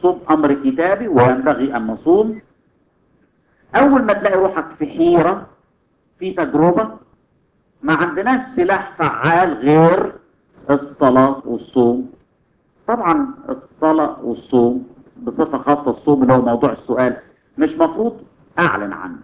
الصوم امر كتابي وينبغي ان نصوم اول ما تلاقي روحك في حيرة في تجربة ما عندناش سلاح فعال غير الصلاة والصوم طبعا الصلاة والصوم بصفة خاصة الصوم اللي هو موضوع السؤال مش مفروض اعلن عنه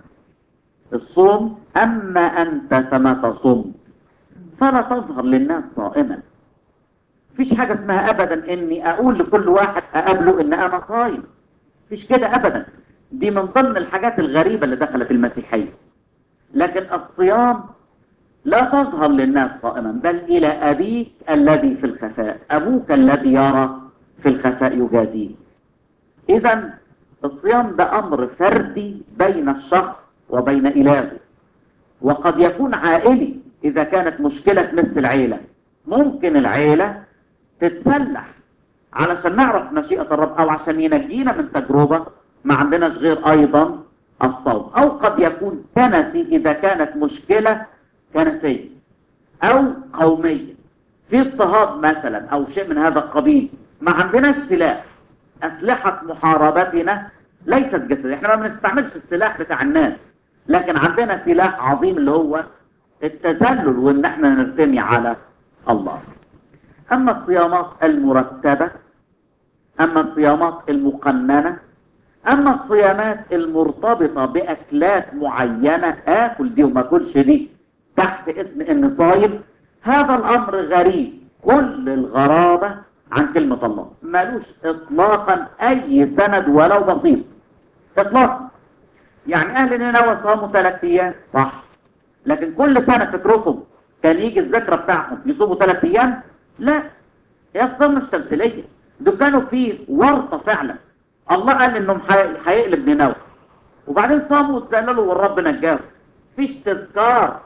الصوم اما انت فما تصوم فلا تظهر للناس صائما مفيش حاجة اسمها ابدا اني اقول لكل واحد اقابله ان انا صايم مفيش كده ابدا دي من ضمن الحاجات الغريبة اللي دخلت المسيحية لكن الصيام لا تظهر للناس صائما بل إلى أبيك الذي في الخفاء أبوك الذي يرى في الخفاء يجازيه إذا الصيام ده أمر فردي بين الشخص وبين إلهه وقد يكون عائلي إذا كانت مشكلة مثل العيلة ممكن العيلة تتسلح علشان نعرف مشيئة الرب أو عشان ينجينا من تجربة ما عندناش غير أيضا الصوم أو قد يكون كنسي إذا كانت مشكلة كنسية أو قومية في اضطهاد مثلا أو شيء من هذا القبيل ما عندناش سلاح أسلحة محاربتنا ليست جسدية احنا ما بنستعملش السلاح بتاع الناس لكن عندنا سلاح عظيم اللي هو التذلل وان احنا نرتمي على الله اما الصيامات المرتبة اما الصيامات المقننة اما الصيامات المرتبطة باكلات معينة اكل دي وما اكلش دي تحت اسم ان صايم هذا الامر غريب كل الغرابة عن كلمة الله مالوش اطلاقا اي سند ولو بسيط اطلاقا يعني اهل نينوى صاموا ثلاث ايام صح لكن كل سنة فكركم كان يجي الذكرى بتاعهم يصوموا ثلاث ايام لا يا الصوم مش تمثيلية دول كانوا في ورطة فعلا الله قال انهم هيقلب نينوى وبعدين صاموا واتذللوا والرب نجاهم فيش تذكار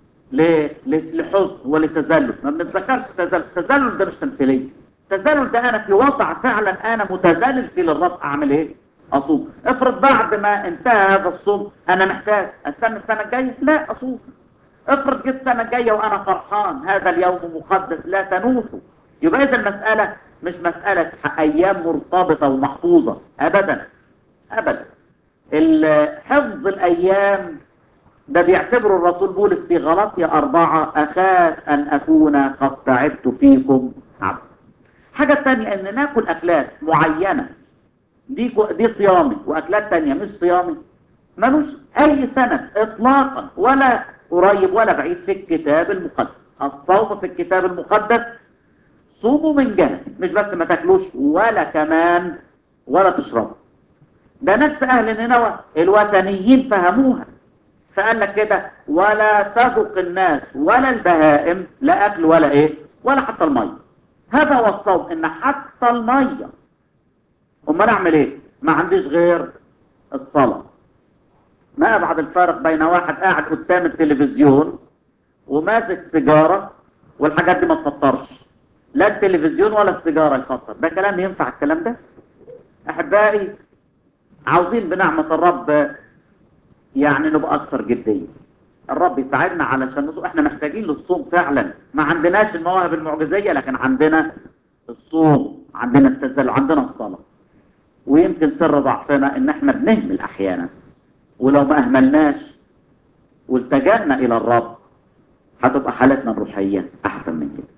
لحزن ولتذلل ما بنتذكرش تذلل التذلل ده مش تمثيليه التذلل ده انا في وضع فعلا انا متذلل فيه للرب اعمل ايه اصوم افرض بعد ما انتهى هذا الصوم انا محتاج استنى السنه الجايه لا اصوم افرض جيت السنه الجايه وانا فرحان هذا اليوم مقدس لا تنوسوا يبقى اذا المساله مش مساله ايام مرتبطه ومحفوظه ابدا ابدا حفظ الايام ده بيعتبره الرسول بولس في غلطية أربعة أخاف أن أكون قد تعبت فيكم عبد حاجة تانية أن ناكل أكلات معينة دي, دي صيامي وأكلات تانية مش صيامي ملوش أي سند إطلاقا ولا قريب ولا بعيد في الكتاب المقدس الصوم في الكتاب المقدس صوموا من جهة مش بس ما تاكلوش ولا كمان ولا تشربوا ده نفس أهل نينوى الوثنيين فهموها فقال لك كده ولا تذق الناس ولا البهائم لا أكل ولا إيه ولا حتى المية هذا هو الصوم إن حتى المية أما نعمل إيه ما عنديش غير الصلاة ما أبعد الفارق بين واحد قاعد قدام التلفزيون وماسك سيجارة والحاجات دي ما تفطرش لا التلفزيون ولا السيجارة يفطر ده كلام ينفع الكلام ده أحبائي عاوزين بنعمة الرب يعني نبقى اكثر جدية الرب يساعدنا علشان نصوم احنا محتاجين للصوم فعلا ما عندناش المواهب المعجزية لكن عندنا الصوم عندنا التزل عندنا الصلاة ويمكن سر ضعفنا ان احنا بنهمل احيانا ولو ما اهملناش والتجأنا الى الرب هتبقى حالتنا الروحية احسن من كده